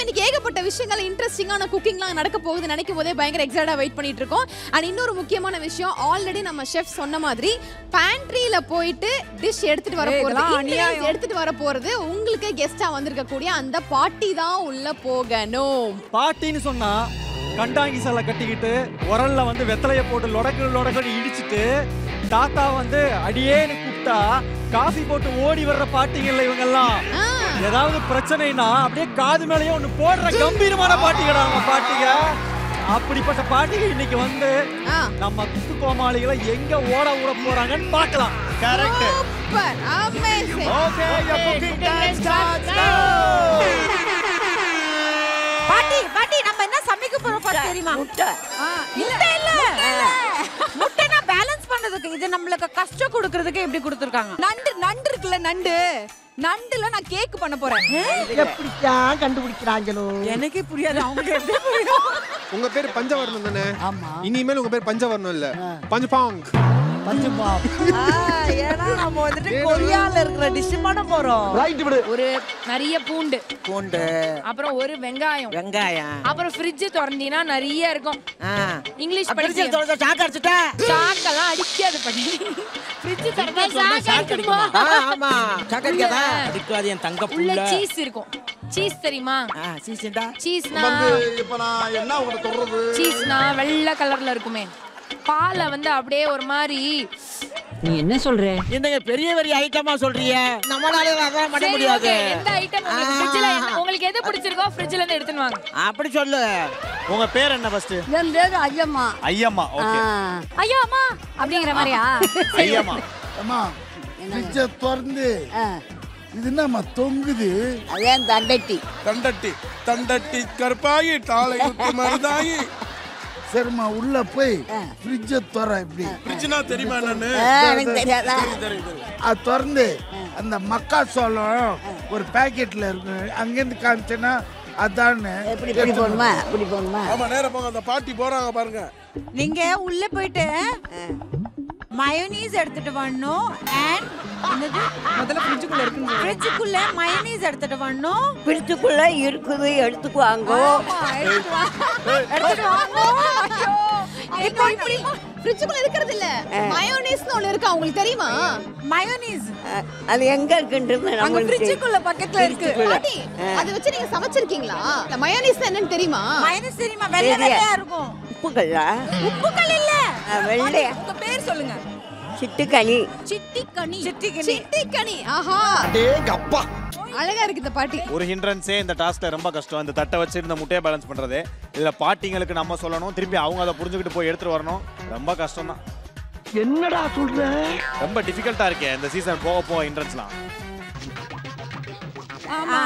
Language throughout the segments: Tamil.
இன்னைக்கு ஏகப்பட்ட விஷயங்கள் இன்ட்ரெஸ்டிங்கான குக்கிங்லாம் நடக்க போகுது நினைக்கும் போதே பயங்கர எக்ஸைட்டா வெயிட் பண்ணிட்டு இருக்கோம் அண்ட் இன்னொரு முக்கியமான விஷயம் ஆல்ரெடி நம்ம ஷெஃப் சொன்ன மாதிரி பேண்ட்ரியில போயிட்டு டிஷ் எடுத்துட்டு வர ஏய், போறது இதெல்லாம் ingredients அநியாயம். எடுத்துட்டு வர போறது உங்களுக்கு கெஸ்டா வந்திருக்க கூடிய அந்த பாட்டி தான் உள்ள போகணும் பாட்டின்னு சொன்னா கண்டாங்கி சலை கட்டிக்கிட்டு உரல்ல வந்து வெத்தலைய போட்டு லொடக்கு லொடக்குன்னு இடிச்சிட்டு தாத்தா வந்து அடியேன்னு கூப்பிட்டா காஃபி போட்டு ஓடி வர்ற பாட்டிங்கல்ல இவங்கெல்லாம் ஆ, ஏதாவது பிரச்சனைனா அப்படியே காது மேலயே ஒண்ணு போடுற கம்பீரமான பாட்டிகடா நம்ம பாட்டிங்க அப்படிப்பட்ட பாட்டிங்க இன்னைக்கு வந்து ஆ. நம்ம குத்து கோமாளிகளை எங்க ஓட விட போறாங்கன்னு பார்க்கலாம் correct super amazing okay your cooking time starts பாட்டி பாட்டி நம்ம என்ன சமைக்க போறோம் first தெரியுமா முட்டை முட்டை இல்ல முட்டைனா பேலன்ஸ் பண்றதுக்கு இது நம்மளுக்கு கஷ்டம் கொடுக்கறதுக்கு எப்படி கொடுத்துருக்காங்க நண்டு நண்டு இருக்குல்ல நண்டு நண்டுல நான் கேக் பண்ண போறேன் எப்படித்தான் கண்டுபிடிக்கிறாங்களோ எனக்கே புரியாது அவங்க எப்படி புரியும் உங்க பேர் பஞ்சவர்ணம் தானே ஆமா இனிமேல் உங்க பேர் பஞ்சவர்ணம் இல்ல பஞ்சபாங் பஞ்சுமா ஏன்னா நம்ம வந்துட்டு கொரியால இருக்கிற டிஷ் பண்ண போறோம் ரைட் விடு ஒரு நிறைய பூண்டு பூண்டு அப்புறம் ஒரு வெங்காயம் வெங்காயம் அப்புறம் ஃப்ரிட்ஜ் திறந்தீங்கன்னா நிறைய இருக்கும் ஆ. இங்கிலீஷ் ஃப்ரிட்ஜில் படிச்சு தொலைச்சா ஷாக் அடிச்சுட்டேன் ஷாக்கெல்லாம் அடிக்காது பண்ணி ஃப்ரிட்ஜ் திறந்தா ஷாக் அடிக்குமா ஆ, ஆமா ஷாக் அடிக்காதா அடிக்காது என் தங்க உள்ள புள்ள சீஸ் இருக்கும் சீஸ் தெரியுமா ஆ சீசன்டா சீஸ்னா வந்து இப்ப நான் என்ன உங்கள்ட்ட சொல்றது சீஸ்னா வெள்ளை கலர்ல இருக்குமே பாலை வந்து அப்படியே ஒரு மாதிரி நீ என்ன சொல்ற என்னங்க பெரிய பெரிய ஐட்டமா சொல்றீங்க நம்மளால அதெல்லாம் பண்ண சரி, முடியாது okay. எந்த ஐட்டம் உங்களுக்கு ஃப்ரிட்ஜ்ல உங்களுக்கு எது பிடிச்சிருக்கோ ஃப்ரிட்ஜ்ல இருந்து எடுத்துன்னு வாங்க அப்படி சொல்லு உங்க பேர் என்ன ஃபர்ஸ்ட் என் பேரு ஐயம்மா ஐயம்மா ஓகே ஐயோ அம்மா அப்படிங்கிற மாதிரியா ஐயம்மா அம்மா ஃப்ரிட்ஜை திறந்து இது என்னம்மா தொங்குது அதே தண்டட்டி தண்டட்டி தண்டட்டி கருப்பாகி தாளை மருதாகி சரிம்மா உள்ள போய் ஃப்ரிட்ஜை திற இப்படி ஃப்ரிட்ஜ்னா தெரியுமா என்னன்னு எனக்கு தெரியாதா அது திறந்து அந்த மக்காச்சோளம் ஒரு பாக்கெட்ல இருக்கு அங்கேருந்து காமிச்சேன்னா அதான்னு எப்படி இப்படி போகணுமா இப்படி போகணுமா ஆமா நேரம் போங்க அந்த பாட்டி போறாங்க பாருங்க நீங்க உள்ள போயிட்டு மயோனீஸ் எடுத்துட்டு வரணும் அண்ட் என்னது முதல்ல ஃப்ரிட்ஜுக்குள்ள இருக்குன்னு ஃப்ரிட்ஜுக்குள்ள மயோனீஸ் எடுத்துட்டு வரணும் பிடிச்சுக்குள்ள இருக்குது எடுத்துக்குவாங்கோ ஆமா, எடுத்துட்டு வாங்க. எடுத்துட்டு வாங்க ஐயோ. இப்போ இப்படி ஃப்ரிட்ஜுக்குள்ள இருக்கிறது இல்ல மயோனீஸ்னு ஒண்ணு இருக்கு உங்களுக்கு தெரியுமா மயோனீஸ் அது எங்க இருக்குன்றது அங்க நம்மளுக்கு ஃப்ரிட்ஜுக்குள்ள பக்கத்துல இருக்கு பாட்டி அதை வச்சு நீங்க சமைச்சிருக்கீங்களா மயோனீஸ் என்னன்னு தெரியுமா மயோனீஸ் தெரியுமா வெள்ளை தெரியாது. வெள்ளையா இருக்கும் உப்புகளா உப்புக்கள் இல்ல வெள்ளை உங்க பேர் சொல்லுங்க சிட்டுக்கனி சிட்டி கனி சிட்டிக்கு சிட்டிக்கனி ஆஹா அப்பா அழகா இருக்கு இந்த பாட்டி ஒரு ஹிண்ட்ரன்ஸே இந்த டாஸ்க்ல ரொம்ப கஷ்டம் இந்த தட்டை வச்சு இந்த முட்டையை பேலன்ஸ் பண்றது இதுல பாட்டிங்களுக்கு நம்ம சொல்லணும் திருப்பி அவங்க அதை புரிஞ்சுக்கிட்டு போய் எடுத்துட்டு வரணும் ரொம்ப கஷ்டம் தான் என்னடா சொல்ற ரொம்ப டிஃபிகல்ட்டா இருக்கே இந்த சீசன் போக போக ஹிண்ட்ரன்ஸ்லாம் ஆமா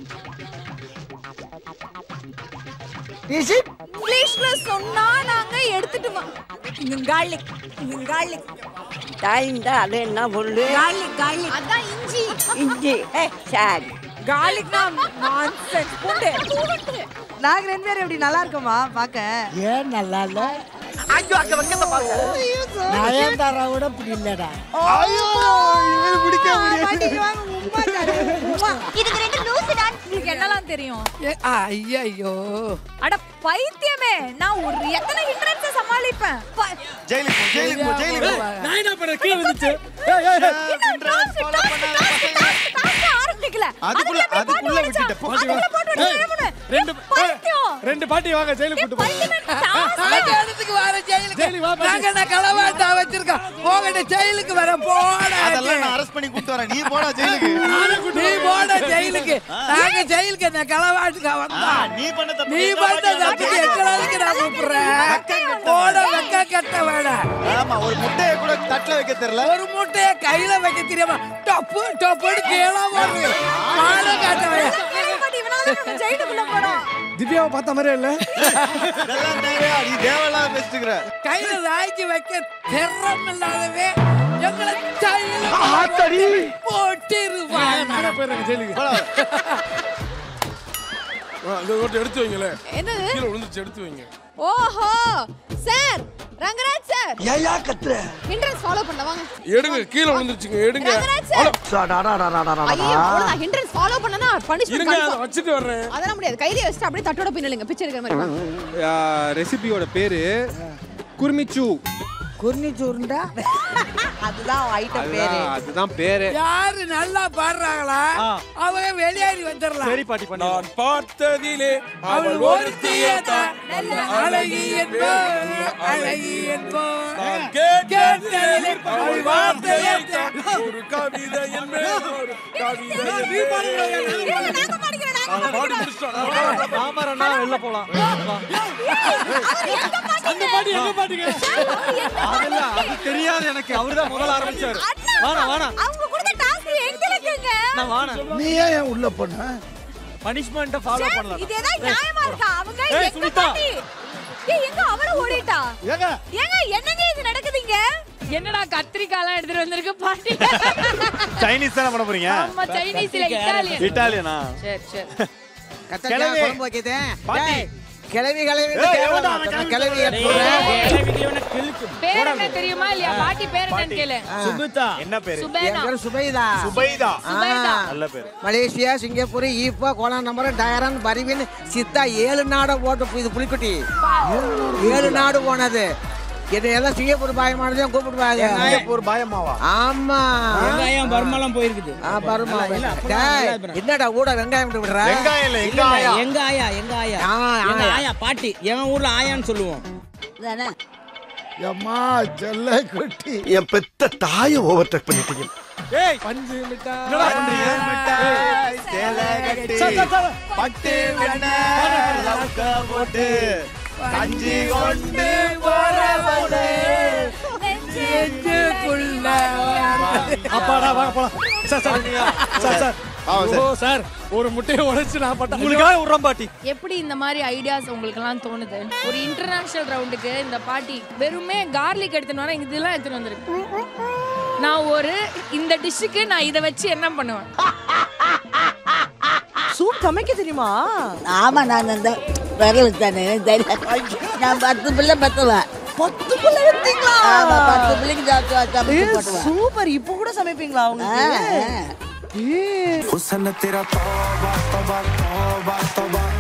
இங்கிலீஷ்ல சொன்னா நாங்க எடுத்துட்டு வா கார்லிக் கார்லிக் தாய்ந்தா அது என்ன பொருள் கார்லிக் கார்லிக் அதான் இஞ்சி இஞ்சி சரி கார்லிக்னா நான்சென்ஸ் பூண்டு நாங்க ரெண்டு பேரும் எப்படி நல்லா இருக்கோமா பாக்க ஏன் நல்லா இல்ல ஐயோ அங்க வைக்கிறத பாக்க நயன்தாராவோட இப்படி இல்லடா ஐயோ இவரு பிடிக்க முடியாது இதுக்கு ரெண்டு லூசு டான்ஸ் உங்களுக்கு என்னலாம் தெரியும் ஐயோ அட பைத்தியமே நான் ஒரு எத்தனை ஹிண்ட்ரன்ஸ் சமாளிப்பேன் ப- ஜெயிலுக்கு போ, ஜெயிலுக்கு போ, ஜெயிலுக்கு போ. நான் என்ன பண்ண கீழே வந்துச்சு ஏய், ஏய், ஏய். இன்னும் task, task, task, task, task ஆரம்பிக்கல. அதுக்குள்ள அதுக்குள்ள போய் அதுக்குள்ள போட்டு விட்டுட்ட போ. அதுக்குள்ள போட்டு ஏய், விட்டுட்டு ரெண்டு பைத்தியம். ரெண்டு பாட்டி வாங்க ஜெயிலுக்கு கூட்டு போங்க பைத்தியமே, task. இடத்துக்கு வர ஜெயிலுக்கு ஜெயிலுக்கு வா பாட்டி. நாங்க என்ன களவாட்டா வச்சிருக்கோம் போகட்ட ஜெயிலுக்கு வர போட அதெல்லாம் நான் அரெஸ்ட் பண்ணி கூட்டு வரேன் நீ போடா ஜெயிலுக்கு நீ போட ஜெயிலுக்கு நாங்க ஜெயிலுக்கு என்ன களவாட்டுக்கா ஆ, வந்தா நீ பண்ண தப்பு நீ எங்க பண்ண பாட்டி தப்புக்கு வந்து- எங்களுக்கு நான் கூப்பிடுறேன் போட வெக்க கட்ட வேணாம் ஆமா ஒரு முட்டையை கூட தட்டுல வைக்க தெரியல ஒரு மூட்டைய கையில வைக்க தெரியாம டப்பு டப்புன்னு கீழே போடுது மாலை காட்ட வேணாம் பாட்டி இவனால நம்ம ஜெயிலுக்குள்ள போறோம் திவ்யாவை பார்த்த மாதிரியே இல்ல இதெல்லாம் தேவையா நீ தேவையில்லாம பேசிட்டுக்கிற கையில ராய்ச்சி வைக்க திறம் இல்லாதவே எங்களை ஆத்தாடி. போட்டிருவாங்க நானே போயிடுறேன் ஜெயிலுக்கு போடா. அந்த ஓட்டு எடுத்து வைங்களேன் என்னது கீழே விழுந்துருச்சு எடுத்து வைங்க ஓஹோ சார் ரங்கராஜ் சார் ஏயா கத்துற ஹிண்ட்ரன்ஸ் ஃபாலோ பண்ண வாங்க எடுங்க கீழே விழுந்துருச்சுங்க எடுங்க ரங்கராஜ் சார் ஐயோ அவ்வளவுதான் ஹிண்ட்ரன்ஸ் ஃபாலோ பண்ணனா இருங்க பனிஷ்மென்ட் அதை வச்சுட்டு வர்றேன் அதெல்லாம் முடியாது கையில வச்சுட்டு அப்படியே தட்டோட பின்னலுங்க பிச்சை எடுக்கிற மாதிரி வாங்க. ரெசிபியோட பேரு குர்மிச்சு குர்னிச்சூர்ண்டா அதுதான் ஐட்டம் பேரு அதுதான் அதுதான் பேரு யாரு நல்லா பாடுறாங்களா அவங்க வெளியேறி வந்துடலாம் சரி பாட்டி பண்ணி நான் பார்த்ததிலே அவள் ஒருத்தியே தான் அழகி என்போம் அழகி என்போம் நான் கேட்டதிலே கேட்டதிலே அவள் வார்த்தையே தான் ஒரு கவிதை என்பேன் ஒரு கவிதை என்பேன். நான் பாடி முடிச்சிட்டோம். நான் பாடி- ராமரண்ணா வெளில போலாம் அந்த பாட்டு எங்க பாட்டுங்க அதெல்லாம் அது தெரியாது எனக்கு அவர்தான் முதல்ல ஆரம்பிச்சாரு வாணா வாணா அவங்க கொடுத்த டாஸ்க் எங்களுக்கு நான் வாணா நீ ஏன் உள்ள போன பனிஷ்மெண்ட்டை ஃபாலோ பண்ணலாம் இது ஏதாவது நியாயமா இருக்கா அவங்க ஏய், எங்க சுனிதா. பாட்டி ஏய் எங்க அவர ஓடிட்டா ஏங்க ஏங்க என்னங்க இது நடக்குதுங்க என்னடா கத்திரிக்காலாம் எடுத்துட்டு வந்திருக்கு பாட்டி சைனீஸ் தானே பண்ண போறீங்க ஆமா சைனீஸ் இல்ல இத்தாலியன் இட்டாலியனா சரி சரி கத்தரிக்காய் கிளவி. குழம்பு வைக்கிறேன் பாட்டி. கிளவி கிளவி ஏய், எவன்டா அவன் கிளவி? கிளவி பேர் என்ன தெரியுமா இல்லையா பாட்டி பேர் என்னன்னு கேளு என்ன பேரு சுபேனா சுபைதா சுபைதா சுபைதா நல்ல பேரு Malaysia Singapore Ipoh Kuala number டயரன் பரிவின் சித்தா ஏழு நாடு போட்டு இது புலிக்குட்டி ஏழு நாடு போனது இது எல்லாம் சிங்கப்பூர் பாயமானதே கூப்பிடுவாங்க சிங்கப்பூர் பயமாவா ஆமா வெங்காயம் பர்மாலாம் போயிருக்குது ஆ, பருமா டேய், என்னடா ஊட வெங்காயம் விட்டு விடுற வெங்காயம் இல்ல எங்க ஆயா எங்க ஆயா எங்க ஆயா ஆ, எங்க ஆயா. ஆயா பாட்டி என் ஊர்ல ஆயான்னு சொல்லுவோம் அம்மா செல்ல குட்டி என் பெத்த தாயை ஓவர் டேக் பண்ணிட்டீங்க ஏய் பஞ்சு மிட்டாய் என்னடா பண்றீங்க மிட்டாய், சேலை கட்டி, சார், சார், சார். பட்டு வெண்ணெய், லவுக்க போட்டு கஞ்சி கொண்டு போறவளே. அப்பாடா வாங்க போலாம் சார் சார் சார் சார் ஓ சார் ஒரு முட்டையை உடைச்சு நான் பட்டேன் உங்களுக்காக விடுறோம் பாட்டி எப்படி இந்த மாதிரி ஐடியாஸ் உங்களுக்கு எல்லாம் தோணுது ஒரு இன்டர்நேஷனல் ரவுண்டுக்கு இந்த பாட்டி வெறுமே கார்லிக் எடுத்துன்னு வர இதெல்லாம் எடுத்துன்னு வந்திருக்கு நான் ஒரு இந்த டிஷ்ஷுக்கு நான் இதை வச்சு என்ன பண்ணுவேன் சூப் சமைக்க தெரியுமா ஆமா நான் அந்த விரல் தானே தெரியும் நான் பத்து பிள்ளை பத்தல பத்து பிள்ளை எடுத்தீங்களா ஆமா பத்து பிள்ளைக்கு சமைச்சு போட்டுவேன் சூப்பர் இப்போ கூட சமைப்பீங்களா உங்களுக்கு हुसन तेरा तौबा तौबा तौबा तौबा